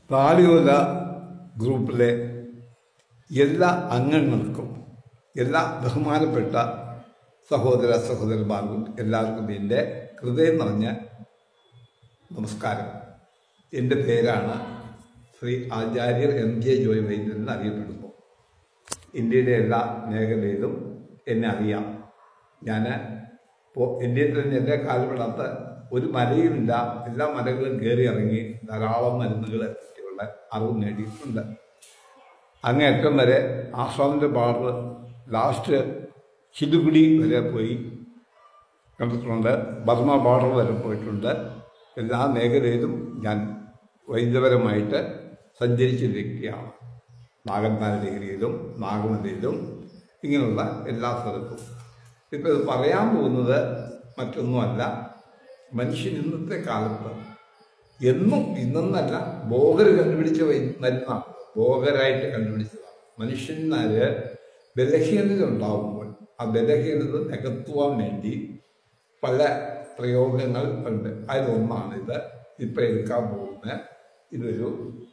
താളിയോല ഗ്രൂപ്പിലെ എല്ലാ അംഗങ്ങൾക്കും എല്ലാ ബഹുമാനപ്പെട്ട സഹോദര സഹോദരന്മാർക്കും എല്ലാവർക്കും എൻ്റെ ഹൃദയം നിറഞ്ഞ നമസ്കാരം എൻ്റെ പേരാണ് ശ്രീ ആചാര്യർ എം ജെ ജോയ് വൈദ്യൻ എന്ന് അറിയപ്പെടുന്നു ഇന്ത്യയുടെ എല്ലാ മേഖലയിലും എന്നെ അറിയാം ഞാൻ ഇപ്പോൾ ഇന്ത്യയിൽ തന്നെ എൻ്റെ കാലപ്പെടാത്ത ഒരു മലയുമില്ല എല്ലാ മലകളും കയറി ഇറങ്ങി ധാരാളം മരുന്നുകളെ പറ്റിയുള്ള അറിവ് നേടിയിട്ടുണ്ട് അങ്ങേറ്റം വരെ ആസാമിൻ്റെ ബാർഡർ ലാസ്റ്റ് ചിലുകുടി വരെ പോയി കണ്ടിട്ടുണ്ട് ബർമ ബാർഡർ വരെ പോയിട്ടുണ്ട് എല്ലാ മേഖലയിലും ഞാൻ വൈദ്യപരമായിട്ട് സഞ്ചരിച്ച വ്യക്തിയാണ് നാഗന്മാരേരിയിലും നാഗമലയിലും ഇങ്ങനെയുള്ള എല്ലാ സ്ഥലത്തും ഇപ്പം ഇത് പറയാൻ പോകുന്നത് മറ്റൊന്നുമല്ല മനുഷ്യൻ ഇന്നത്തെ കാലത്ത് എന്നും ഇന്നെന്നല്ല ബോഗർ കണ്ടുപിടിച്ച വൈ- മരുന്നാണ് ബോഗരായിട്ട് കണ്ടുപിടിച്ചതാണ് മനുഷ്യന്മാര് ബലഹീനത ഉണ്ടാകുമ്പോൾ ആ ബലഹീനത നികത്തുവാൻ വേണ്ടി പല പ്രയോഗങ്ങൾ ഉണ്ട് അതിലൊന്നാണ് ഇത് ഇപ്പം എടുക്കാൻ പോകുന്ന ഇതൊരു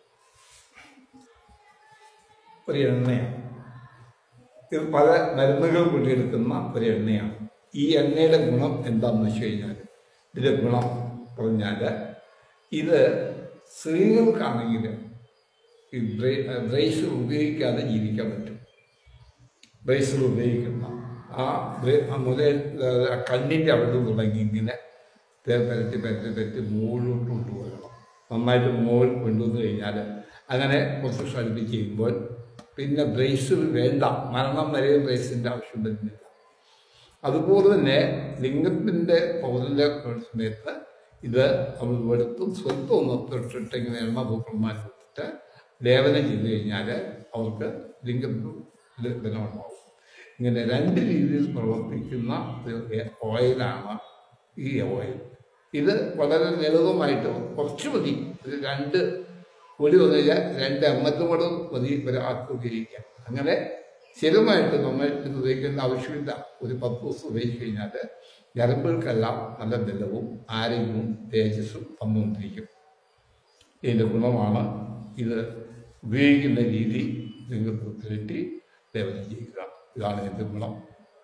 ഒരു എണ്ണയാണ് ഇത് പല മരുന്നുകൾ കൂടി എടുക്കുന്ന ഒരു എണ്ണയാണ് ഈ എണ്ണയുടെ ഗുണം എന്താണെന്ന് വെച്ച് കഴിഞ്ഞാൽ ഇതിൻ്റെ ഗുണം പറഞ്ഞാൽ ഇത് സ്ത്രീകൾക്കാണെങ്കിൽ ഈ ബ്രേസ് ഉപയോഗിക്കാതെ ജീവിക്കാൻ പറ്റും ബ്രേസിൽ ഉപയോഗിക്കുന്ന ആ ബ്രേ- ആ മുതൽ കണ്ണിൻ്റെ അവിടെ തുടങ്ങി ഇങ്ങനെ തേ പരത്തി പരത്തി പരത്തി മുകളിലോട്ട് കൊണ്ടുപോകണം നന്നായിട്ട് മുകളിൽ കൊണ്ടുവന്ന് കഴിഞ്ഞാൽ അങ്ങനെ കുറച്ച് ശ്രമിച്ച് ചെയ്യുമ്പോൾ പിന്നെ ബ്രേസ് വേണ്ട മരണം വരെ ബ്രേസിൻ്റെ ആവശ്യം വരുന്നില്ല അതുപോലെ തന്നെ ലിംഗത്തിൻ്റെ പൗരൻ്റെ സമയത്ത് ഇത് നമ്മൾ വെളുത്തും സ്വന്തം ഒന്ന് തൊട്ടിട്ട് ഇങ്ങനെ എണ്ണ പൂക്കളന്മാർ കൊടുത്തിട്ട് ലേപനം ചെയ്ത് കഴിഞ്ഞാൽ അവർക്ക് ലിംഗത്തിന് ബലമുണ്ടാവും ഇങ്ങനെ രണ്ട് രീതിയിൽ പ്രവർത്തിക്കുന്ന ഒരു ഓയിലാണ് ഈ ഓയിൽ ഇത് വളരെ ലളിതമായിട്ട് കുറച്ച് മതി ഒരു രണ്ട് പൊടി വന്നു കഴിഞ്ഞാൽ രണ്ട് അമ്മത്തും കൂടെ മതി ഒരാൾക്ക് ഉപയോഗിക്കാം അങ്ങനെ സ്ഥിരമായിട്ട് നമ്മൾ ഇത് ഉപയോഗിക്കേണ്ട ആവശ്യമില്ല ഒരു പത്ത് ദിവസം ഉപയോഗിച്ച് കഴിഞ്ഞാൽ ഞരമ്പുകൾക്കെല്ലാം നല്ല ബലവും ആരോഗ്യവും തേജസ്സും വന്നുകൊണ്ടിരിക്കും ഇതിൻ്റെ ഗുണമാണ് ഇത് ഉപയോഗിക്കുന്ന രീതി നിങ്ങൾക്ക് പുരട്ടി ലേപനം ചെയ്യുക ഇതാണ് ഇതിൻ്റെ ഗുണം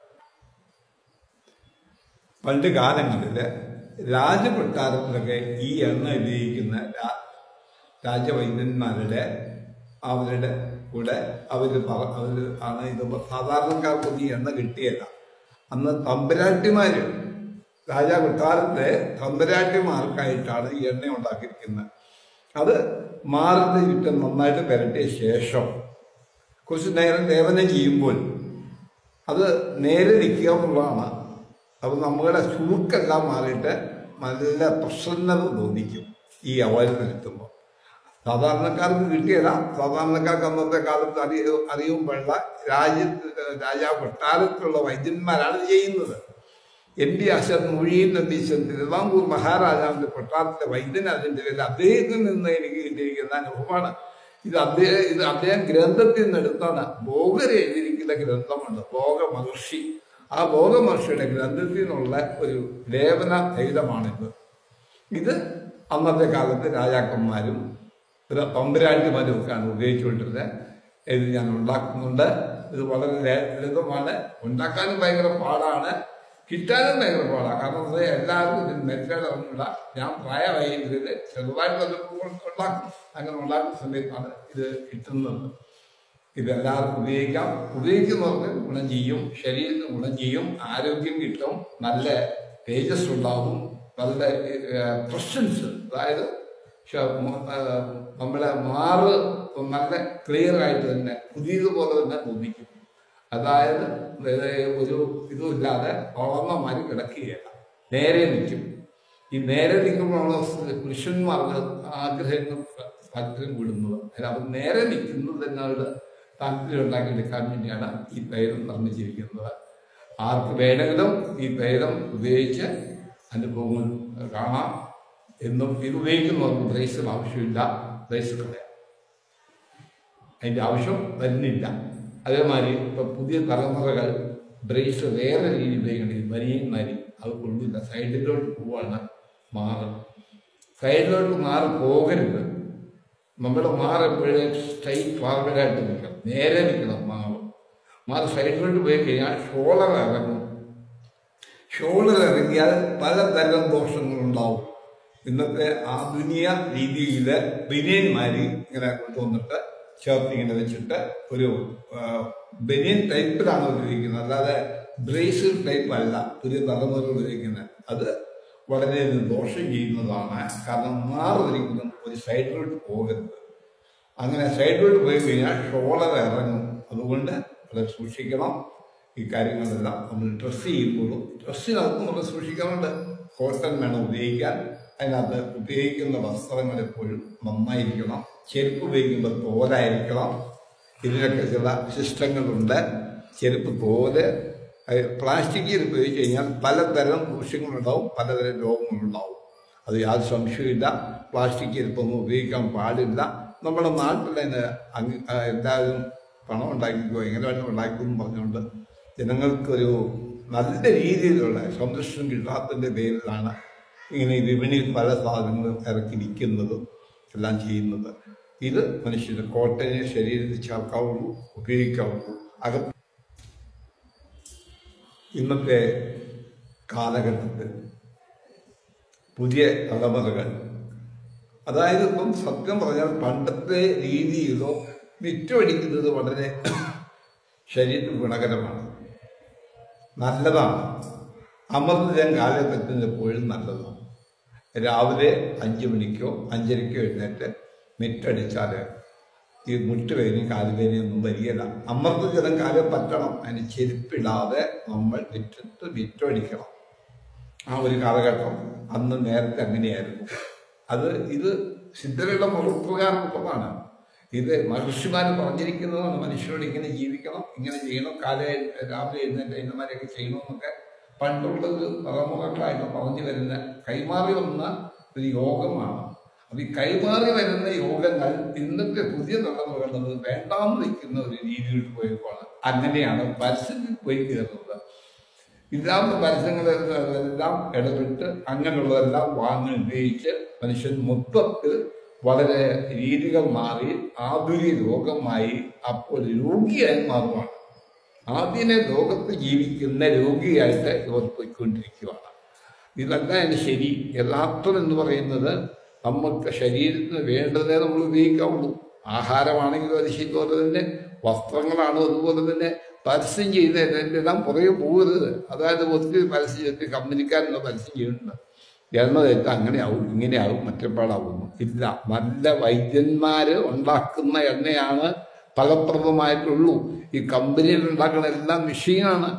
പണ്ട് കാലങ്ങളിൽ രാജകൊട്ടാരത്തിലൊക്കെ ഈ എണ്ണ ഉപയോഗിക്കുന്ന രാ- രാജവൈദ്യന്മാരുടെ അവരുടെ കൂടെ അവർ അവർ ആണ് ഇത് സാധാരണക്കാർക്ക് ഈ എണ്ണ കിട്ടിയല്ല അന്ന് തമ്പുരാട്ടിമാര് രാജാ കൊട്ടാരത്തെ തമ്പുരാട്ടിമാർക്കായിട്ടാണ് ഈ എണ്ണ ഉണ്ടാക്കിയിരിക്കുന്നത് അത് മാറിന്റെ ചുറ്റും നന്നായിട്ട് പുരട്ടിയ ശേഷം കുറച്ച് നേരം ലേപനം ചെയ്യുമ്പോൾ അത് നേരെ നിൽക്കുക എന്നുള്ളതാണ് അപ്പോൾ നമ്മുടെ ചുരുക്കെല്ലാം മാറിയിട്ട് നല്ല പ്രസന്നത തോന്നിക്കും ഈ അവയിൽ നിൽക്കുമ്പോൾ സാധാരണക്കാർക്ക് കിട്ടിയല്ല സാധാരണക്കാർക്ക് അന്നത്തെ കാലത്ത് അറിയ അറിയുമ്പോഴുള്ള രാജ്യത്ത് രാജാ കൊട്ടാരത്തിലുള്ള വൈദ്യന്മാരാണ് ഇത് ചെയ്യുന്നത് എൻ ഡി അശൻ മൊഴിയിൽ നമ്പീശൻ തിരുവിതാംകൂർ മഹാരാജാവിന്റെ കൊട്ടാരത്തിലെ വൈദ്യൻ അതിൻ്റെ പേരിൽ അദ്ദേഹത്തിൽ നിന്ന് എനിക്ക് കിട്ടിയിരിക്കുന്ന അനുഭവമാണ് ഇത് അദ്ദേഹം ഇത് അദ്ദേഹം ഗ്രന്ഥത്തിൽ നിന്ന് എടുത്താണ് ഭോഗർ എഴുതിയിരിക്കുന്ന ഗ്രന്ഥമുണ്ട് ഭോഗ മഹർഷി ആ ഭോഗ മഹർഷിയുടെ ഗ്രന്ഥത്തിൽ നിന്നുള്ള ഒരു ലേപന തൈലമാണിത് ഇത് അന്നത്തെ കാലത്ത് രാജാക്കന്മാരും ഒരു തമ്പുരാട്ടിമാരും ഒക്കെയാണ് ഉപയോഗിച്ചുകൊണ്ടിരുന്നത് ഇത് ഞാൻ ഉണ്ടാക്കുന്നുണ്ട് ഇത് വളരെ ലേ- ലളിതമാണ് ഉണ്ടാക്കാനും ഭയങ്കര പാടാണ് കിട്ടാനും ഭയങ്കര പാടാണ് കാരണം അത് എല്ലാവർക്കും ഇതിന് മെത്തേഡ് അറിഞ്ഞില്ല ഞാൻ പ്രായമായി ഇതിൽ ചെറുതായിട്ട് അത് ഉണ്ടാക്കും അങ്ങനെ ഉണ്ടാക്കുന്ന സമയത്താണ് ഇത് കിട്ടുന്നത് ഇതെല്ലാവർക്കും ഉപയോഗിക്കാം ഉപയോഗിക്കുന്നവർക്ക് ഗുണം ചെയ്യും ശരീരത്തിന് ഗുണം ചെയ്യും ആരോഗ്യം കിട്ടും നല്ല തേജസ് ഉണ്ടാവും നല്ല പ്രഷൻസ് അതായത് ശ- മ- ആ, നമ്മളെ മാറ് നല്ല ക്ലിയർ ആയിട്ട് തന്നെ പുതിയതുപോലെ തന്നെ തോന്നിക്കും അതായത് ഏ, ഒരു ഇതുമില്ലാതെ വളർന്ന മാതിരി കിടക്കുകയില്ല നേരെ നിൽക്കും ഈ നേരെ നിൽക്കുമ്പോഴാണ് പുരുഷന്മാർക്ക് ആഗ്രഹങ്ങൾ താല്പര്യം കൂടുന്നത് അതിന് അവർ നേരെ നിൽക്കുന്നത് തന്നെ അവരുടെ താല്പര്യം ഉണ്ടാക്കിയെടുക്കാൻ വേണ്ടിയാണ് ഈ തൈലം നിർമ്മിച്ചിരിക്കുന്നത് ആർക്ക് വേണമെങ്കിലും ഈ തൈലം ഉപയോഗിച്ച് അനുഭവങ്ങൾ കാണാം എന്നും ഇത് ഉപയോഗിക്കുന്നവർക്ക് ബ്രേസിൽ ആവശ്യമില്ല ബ്രേസ് കളയാം അതിൻ്റെ ആവശ്യം വരുന്നില്ല അതേമാതിരി ഇപ്പൊ പുതിയ തലമുറകൾ ബ്രേസ് വേറെ രീതി ഉപയോഗിക്കേണ്ടത് മരിയും നരി അത് കൊള്ളില്ല സൈഡിലോട്ട് പോവാണ് മാറ് സൈഡിലോട്ട് മാറി പോകരുത് നമ്മുടെ മാർ എപ്പോഴും സ്ട്രൈറ്റ് ഫോർവേഡായിട്ട് നിൽക്കണം നേരെ നിൽക്കണം മാവ് മാർ സൈഡിലോട്ട് പോയി കഴിഞ്ഞാൽ ഷോളർ ഇറങ്ങും ഷോൾഡർ ഇറങ്ങിയാൽ പലതരം ദോഷങ്ങളുണ്ടാവും ഇന്നത്തെ ആധുനിക രീതിയിൽ ബനിയന്മാര് ഇങ്ങനെ കൊണ്ടുവന്നിട്ട് ചേർത്ത് ഇങ്ങനെ വെച്ചിട്ട് ഒരു ആ, ബനിയൻ ടൈപ്പിലാണ് ഉപയോഗിക്കുന്നത് അല്ലാതെ ബ്രേസിൽ ടൈപ്പ് അല്ല പുതിയ തലമുറ ഉപയോഗിക്കുന്നത് അത് വളരെ ദോഷം ചെയ്യുന്നതാണ് കാരണം മാറിയിരിക്കുന്ന ഒരു സൈഡിലോട്ട് പോകരുത് അങ്ങനെ സൈഡിലോട്ട് പോയി കഴിഞ്ഞാൽ ഷോളർ ഇറങ്ങും അതുകൊണ്ട് വളരെ സൂക്ഷിക്കണം ഈ കാര്യങ്ങളെല്ലാം നമ്മൾ ഡ്രസ്സ് ചെയ്യുമ്പോഴും ഡ്രസ്സിനകത്ത് നമ്മൾ സൂക്ഷിക്കാറുണ്ട് കോട്ടൺ വേണം ഉപയോഗിക്കാൻ അതിനകത്ത് ഉപയോഗിക്കുന്ന വസ്ത്രങ്ങൾ എപ്പോഴും നന്നായിരിക്കണം ചെരുപ്പ് ഉപയോഗിക്കുമ്പോൾ തോലായിരിക്കണം ഇതിനൊക്കെ ചില സിസ്റ്റങ്ങളുണ്ട് ചെരുപ്പ് തോല് അത് പ്ലാസ്റ്റിക് ചെരുപ്പ് ഉപയോഗിച്ച് കഴിഞ്ഞാൽ പലതരം ദൂഷ്യങ്ങളുണ്ടാവും പലതരം രോഗങ്ങളുണ്ടാവും അത് യാതൊരു സംശയമില്ല പ്ലാസ്റ്റിക് ചെരുപ്പൊന്നും ഉപയോഗിക്കാൻ പാടില്ല നമ്മുടെ നാട്ടിൽ തന്നെ അങ്ങ് ആ എല്ലാവരും പണം ഉണ്ടാക്കിക്കോ എങ്ങനെ വേണം ഉണ്ടാക്കിക്കോ എന്ന് പറഞ്ഞുകൊണ്ട് ജനങ്ങൾക്കൊരു നല്ല രീതിയിലുള്ള സംരക്ഷണം കിട്ടാത്തതിൻ്റെ പേരിലാണ് ഇങ്ങനെ ഈ വിപണിയിൽ പല സാധനങ്ങളും ഇറക്കി വിൽക്കുന്നതും എല്ലാം ചെയ്യുന്നത് ഇത് മനുഷ്യന് കോട്ടനെ ശരീരത്തിൽ ചേർക്കാവുള്ളൂ ഉപയോഗിക്കാവുള്ളൂ അകത്ത് ഇന്നത്തെ കാലഘട്ടത്തിൽ പുതിയ തലമുറകൾ അതായത് ഇപ്പം സത്യം പറഞ്ഞാൽ പണ്ടത്തെ രീതിയിലോ വിറ്റുപടിക്കുന്നത് വളരെ ശരീരത്തിന് ഗുണകരമാണ് നല്ലതാണ് അമൃതജൻ കാലഘട്ടത്തിൽ എപ്പോഴും നല്ലതാണ് രാവിലെ അഞ്ച് മണിക്കോ അഞ്ചരയ്ക്കോ എഴുന്നേറ്റ് മിറ്റടിച്ചാൽ ഈ മുട്ടുവേദനയും കാലുവേദനയൊന്നും വരികയില്ല അമൃതജലം കാലം പറ്റണം അതിന് ചെരുപ്പിടാതെ നമ്മൾ മിറ്റത്ത് മിറ്റടിക്കണം ആ ഒരു കാലഘട്ടം അന്ന് നേരത്തെ അങ്ങനെയായിരുന്നു അത് ഇത് സിദ്ധരുടെ മുറപ്രകാരമുള്ളതാണ് ഇത് മഹർഷിമാർ പറഞ്ഞിരിക്കുന്നതാണ് മനുഷ്യരോട് ഇങ്ങനെ ജീവിക്കണം ഇങ്ങനെ ചെയ്യണം കാല രാവിലെ എഴുന്നേറ്റ് ഇന്നമാരെയൊക്കെ ചെയ്യണമെന്നൊക്കെ പണ്ടുള്ള ഒരു തലമുറകളായിട്ട് പറഞ്ഞു വരുന്ന കൈമാറി വന്ന ഒരു യോഗമാണ് അപ്പൊ ഈ കൈമാറി വരുന്ന യോഗങ്ങൾ ഇന്നത്തെ പുതിയ തലമുറകൾ വേണ്ടാന്ന് വയ്ക്കുന്ന ഒരു രീതിയിലോട്ട് പോയപ്പോഴാണ് അങ്ങനെയാണ് പരസ്യത്തിൽ പോയി കയറുന്നത് ഇല്ലാത്ത പരസ്യങ്ങളെല്ലാം ഇടപെട്ട് അങ്ങനെയുള്ളതെല്ലാം വാങ്ങി ഉപയോഗിച്ച് മനുഷ്യൻ മൊത്തത്തിൽ വളരെ രീതികൾ മാറി ആധുനിക രോഗമായി അപ്പോൾ രോഗിയായി മാറുവാണ് ആദ്യമേ ലോകത്ത് ജീവിക്കുന്ന രോഗിയായിട്ട് ഇവർ പോയിക്കൊണ്ടിരിക്കുകയാണ് ഇതല്ല അതിന് ശരി യഥാർത്ഥം എന്ന് പറയുന്നത് നമുക്ക് ശരീരത്തിന് വേണ്ടതേ നമ്മൾ ഉപയോഗിക്കാവുള്ളൂ ആഹാരമാണെങ്കിലും അത് ശരിപോലെ തന്നെ വസ്ത്രങ്ങളാണ് അതുപോലെ തന്നെ പരസ്യം ചെയ്തതെല്ലാം പുറകെ പോകരുത് അതായത് ഒത്തിരി പരസ്യം ചെയ്തിട്ട് കമ്പനിക്കാരെല്ലാം പരസ്യം ചെയ്യുന്നുണ്ട് എണ്ണ തെറ്റ് അങ്ങനെയാവും ഇങ്ങനെയാവും മറ്റപ്പാടാവുന്നു ഇല്ല നല്ല വൈദ്യന്മാര് ഉണ്ടാക്കുന്ന എണ്ണയാണ് ഫലപ്രദമായിട്ടുള്ളൂ ഈ കമ്പനിയിൽ ഉണ്ടാക്കുന്ന എല്ലാം മെഷീനാണ്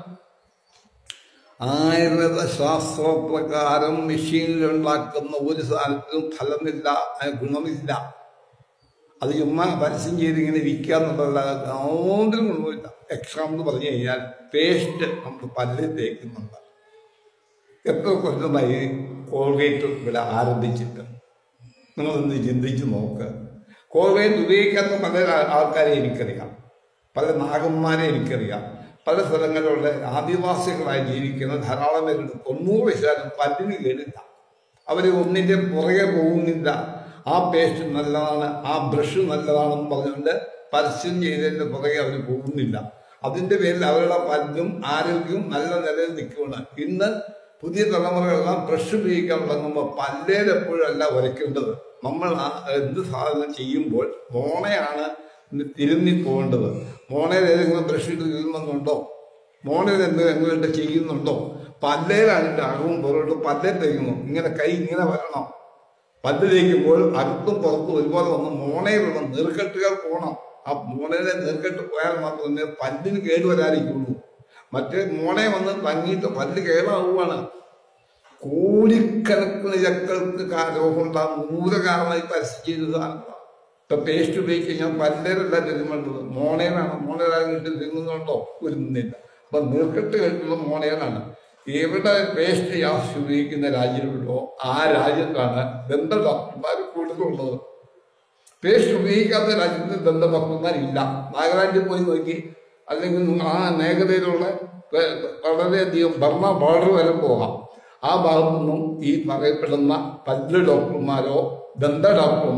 ആയുർവേദ ശാസ്ത്രപ്രകാരം മെഷീനിൽ ഉണ്ടാക്കുന്ന ഒരു സാധനത്തിനും ഫലമില്ല അതിന് ഗുണമില്ല അത് ചുമ്മാ പരസ്യം ചെയ്ത് ഇങ്ങനെ വിൽക്കുക എന്നുള്ളതല്ലാതെ യാതൊരു ഗുണവുമില്ല എക്സാമ്പിൾ പറഞ്ഞു കഴിഞ്ഞാൽ പേസ്റ്റ് നമ്മൾ പല്ലിൽ തേക്കുന്നുണ്ട് എത്ര കൊല്ലമായി കോൾഗേറ്റ് ഇവിടെ ആരംഭിച്ചിട്ട് നിങ്ങളൊന്ന് ചിന്തിച്ച് നോക്ക് കോൾഗേറ്റ് ഉപയോഗിക്കാത്ത പല ആൾക്കാരെ എനിക്കറിയാം പല നാഗന്മാരെ എനിക്കറിയാം പല സ്ഥലങ്ങളിലുള്ള ആദിവാസികളായി ജീവിക്കുന്ന ധാരാളം പേരുണ്ട് തൊണ്ണൂറ് ശതമാനം പല്ലിന് കേടില്ല അവർ ഒന്നിൻ്റെ പുറകെ പോകുന്നില്ല ആ പേസ്റ്റ് നല്ലതാണ് ആ ബ്രഷ് നല്ലതാണെന്ന് പറഞ്ഞുകൊണ്ട് പരസ്യം ചെയ്തതിൻ്റെ പുറകെ അവർ പോകുന്നില്ല അതിൻ്റെ പേരിൽ അവരുടെ പല്ലും ആരോഗ്യവും നല്ല നിലയിൽ നിൽക്കുകയാണ് ഇന്ന് പുതിയ തലമുറകളെല്ലാം ബ്രഷ് ഉപയോഗിക്കാൻ തുടങ്ങുമ്പോൾ പല്ലേലെപ്പോഴല്ല ഉരയ്ക്കേണ്ടത് നമ്മൾ ആ എന്ത് സാധനം ചെയ്യുമ്പോൾ മോണയാണ് തിരുന്നി പോകേണ്ടത് മോണയിൽ ഏതെങ്കിലും ബ്രഷ് ഇട്ട് തിരുന്നുണ്ടോ മോണയിൽ എന്ത് എങ്ങനെ ചെയ്യുന്നുണ്ടോ പല്ലേലാണ് അകവും പുറത്തോട്ട് പല്ലേ തേക്കുന്നു ഇങ്ങനെ കൈ ഇങ്ങനെ വരണം പല്ല് തേക്കുമ്പോൾ അകത്തും പുറത്തും ഒരുപോലെ വന്ന് മോണയിലുള്ള നീർക്കെട്ടുകൾ പോകണം ആ മോണയിലെ നീർക്കെട്ട് പോയാൽ മാത്രമേ പല്ലിന് കേടുവരാതിരിക്കുള്ളൂ മറ്റേ മോണയെ വന്ന് തങ്ങിയിട്ട് പല്ല് കേടാവുകയാണ് കോടിക്കണക്കിന് ചക്കൾക്ക് രോഗം ഉണ്ടാകും നൂറ് കാരണമായി പരസ്യം ചെയ്ത സാധനങ്ങളാണ് ഇപ്പൊ പേസ്റ്റ് ഉപയോഗിച്ച് കഴിഞ്ഞാൽ പല്ലേരല്ല തിരുമേണ്ടത് മോണേനാണ് മോണേലാകിട്ട് തിന്നുന്നുണ്ടോ വരുന്നില്ല അപ്പൊ നീർക്കെട്ട് കേട്ടുള്ള മോണേനാണ് എവിടെ പേസ്റ്റ് യാസ് ഉപയോഗിക്കുന്ന രാജ്യമുണ്ടോ ആ രാജ്യത്താണ് ദന്ത ഡോക്ടർമാർ കൂടുതലുള്ളത് പേസ്റ്റ് ഉപയോഗിക്കാത്ത രാജ്യത്ത് ദന്ത ഡോക്ടർമാരില്ല നാഗരാജ്യം പോയി നോക്കി അല്ലെങ്കിൽ ആ മേഖലയിലുള്ള വളരെയധികം ഭരണ ബോർഡർ വരെ പോകാം ആ ഭാഗത്തു നിന്നും ഈ പറയപ്പെടുന്ന പല്ല് ഡോക്ടർമാരോ ദന്ത ഡോക്ടർമാരോ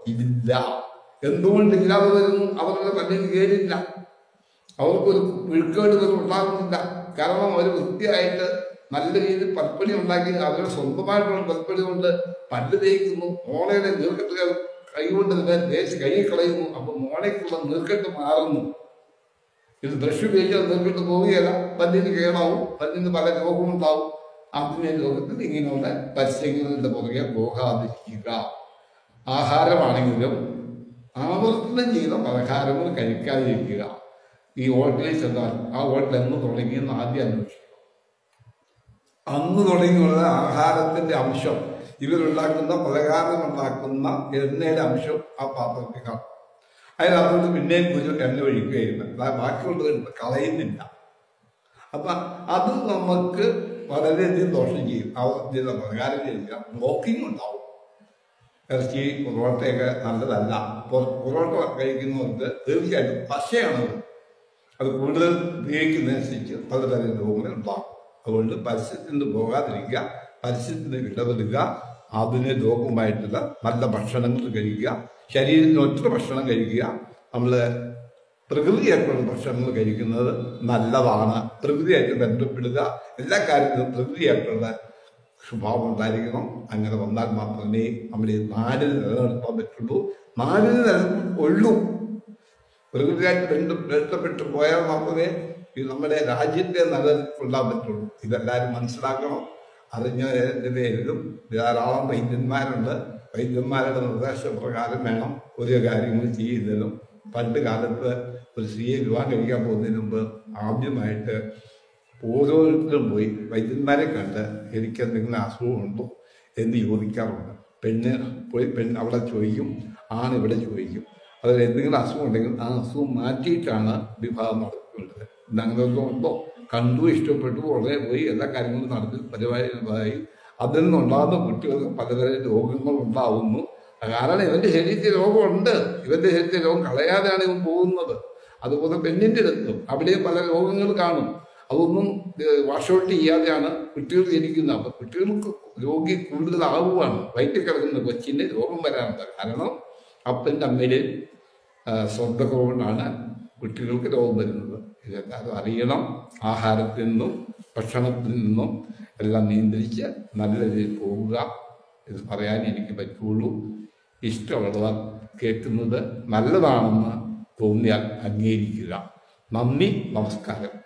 ഇല്ല എന്തുകൊണ്ട് ഇല്ലാതെ വരുന്നു അവരുടെ പല്ലിന് കേടില്ല അവർക്കൊരു പുഴുക്കേട് പോലും ഉണ്ടാകുന്നില്ല കാരണം അവർ വൃത്തിയായിട്ട് നല്ല രീതിയിൽ പൽപ്പടി ഉണ്ടാക്കി അവരുടെ സ്വന്തമായിട്ടുള്ള പൽപ്പടി കൊണ്ട് പല്ല് തേക്കുന്നു മോണയുടെ നീർക്കെട്ടുകൾ കൈകൊണ്ട് തന്നെ തേച്ച് കൈ കളയുന്നു അപ്പൊ മോണയ്ക്കുള്ള നീർക്കെട്ട് മാറുന്നു ഇത് ബ്രഷ് ഉപയോഗിച്ചാൽ നീർക്കെട്ട് പോവുകയില്ല പല്ലിന് കേടാവും പല്ലിന് പല രോഗവും ഉണ്ടാവും അതിനെ രോഗത്തിൽ ഇങ്ങനെയുള്ള പരസ്യങ്ങളുടെ പുറകെ പോകാതിരിക്കുക ആഹാരമാണെങ്കിലും ആവർത്തനം ചെയ്ത പലഹാരങ്ങൾ കഴിക്കാതിരിക്കുക ഈ ഹോട്ടലിൽ ചെന്നാൽ ആ ഹോട്ടൽ എന്ന് തുടങ്ങിയെന്ന് ആദ്യം അന്വേഷിക്കണം അന്ന് തുടങ്ങിയുള്ള ആഹാരത്തിന്റെ അംശം ഇവരുണ്ടാക്കുന്ന പലഹാരം ഉണ്ടാക്കുന്ന എണ്ണയുടെ അംശം ആ പാത്രത്തിൽ കാണും അതിനകത്തോട്ട് പിന്നെയും ഒരു എണ്ണ ഒഴിക്കുകയില്ല അതായത് ബാക്കിയുള്ളത് എടുത്ത് കളയുന്നില്ല അപ്പൊ അത് നമുക്ക് വളരെയധികം ദോഷം ചെയ്യും അവർ പലഹാരം കഴിക്കുക ബ്ലോക്കിംഗ് ഉണ്ടാവും ഇറച്ചി പൊറോട്ടയൊക്കെ നല്ലതല്ല പൊ- പൊറോട്ട കഴിക്കുന്നവർക്ക് തീർച്ചയായിട്ടും പശയാണത് അത് കൂടുതൽ ഉപയോഗിക്കുന്നതനുസരിച്ച് പലതരം രോഗങ്ങൾ ഉണ്ടാകും അതുകൊണ്ട് പരസ്യത്തിൽ നിന്ന് പോകാതിരിക്കുക പരസ്യത്തിന് ഇടപെടുക അതിന് രോഗമായിട്ടുള്ള നല്ല ഭക്ഷണങ്ങൾ കഴിക്കുക ശരീരത്തിന് ഒറ്റ ഭക്ഷണം കഴിക്കുക നമ്മൾ പ്രകൃതിയായിട്ടുള്ള ഭക്ഷണങ്ങൾ കഴിക്കുന്നത് നല്ലതാണ് പ്രകൃതിയായിട്ട് ബന്ധപ്പെടുക എല്ലാ കാര്യത്തിലും പ്രകൃതിയായിട്ടുള്ള സ്വഭാവം ഉണ്ടായിരിക്കണം അങ്ങനെ വന്നാൽ മാത്രമേ നമ്മുടെ ഈ നാടിന് നിലനിർത്താൻ പറ്റുള്ളൂ നാടിന് നിലനിൽപ്പുള്ളൂ പ്രകൃതിയായിട്ട് ബന്ധം ബന്ധപ്പെട്ട് പോയാൽ മാത്രമേ ഈ നമ്മുടെ രാജ്യത്തെ നിലനിൽപ്പുണ്ടാൻ പറ്റുള്ളൂ ഇതെല്ലാവരും മനസ്സിലാക്കണം അറിഞ്ഞതിൻ്റെ പേരിലും ധാരാളം വൈദ്യന്മാരുണ്ട് വൈദ്യന്മാരുടെ നിർദ്ദേശപ്രകാരം വേണം ഓരോ കാര്യങ്ങൾ ചെയ്യുന്നതിനും പണ്ട് കാലത്ത് ഒരു സ്ത്രീയെ വിവാഹം കഴിക്കാൻ പോകുന്നതിന് മുമ്പ് ആദ്യമായിട്ട് ഓരോരുത്തരും പോയി വൈദ്യന്മാരെ കണ്ട് എനിക്ക് എന്തെങ്കിലും അസുഖമുണ്ടോ എന്ന് ചോദിക്കാറുണ്ട് പെണ്ണ് പോയി പെണ്ണ് അവിടെ ചോദിക്കും ആണ് ഇവിടെ ചോദിക്കും അതിൽ എന്തെങ്കിലും അസുഖം ഉണ്ടെങ്കിൽ ആ അസുഖം മാറ്റിയിട്ടാണ് വിവാഹം നടത്തുന്നത് അങ്ങനെയൊക്കെ ഉണ്ടോ കണ്ടു ഇഷ്ടപ്പെട്ടു ഉടനെ പോയി എല്ലാ കാര്യങ്ങളും നടത്തി പരിപാടി അതിൽ നിന്നുണ്ടാകുന്ന കുട്ടികൾക്ക് പലതരം രോഗങ്ങൾ ഉണ്ടാവുന്നു കാരണം ഇവന്റെ ശരീരത്തിൽ രോഗമുണ്ട് ഇവന്റെ ശരീരത്തിൽ രോഗം കളയാതെയാണ് ഇവൻ പോകുന്നത് അതുപോലെ പെണ്ണിന്റെ അടുത്തും അവിടെയും പല രോഗങ്ങൾ കാണും അതൊന്നും വാഷ് ഔട്ട് ചെയ്യാതെയാണ് കുട്ടികൾ ജനിക്കുന്നത് അപ്പൊ കുട്ടികൾക്ക് രോഗി കൂടുതലാവുകയാണ് വയറ്റിൽ കിടക്കുന്ന കൊച്ചിന് രോഗം വരാനുണ്ട് കാരണം അപ്പൻ്റെ അമ്മയില് ശ്രദ്ധക്കുറവുകൊണ്ടാണ് കുട്ടികൾക്ക് രോഗം വരുന്നത് ഇതെല്ലാവരും അറിയണം ആഹാരത്തിൽ നിന്നും ഭക്ഷണത്തിൽ നിന്നും എല്ലാം നിയന്ത്രിച്ച് നല്ല രീതിയിൽ പോവുക ഇത് പറയാൻ എനിക്ക് പറ്റുള്ളൂ ഇഷ്ടമുള്ളവർ കേൾക്കുന്നത് നല്ലതാണെന്ന് തോന്നിയാൽ അംഗീകരിക്കുക നന്ദി നമസ്കാരം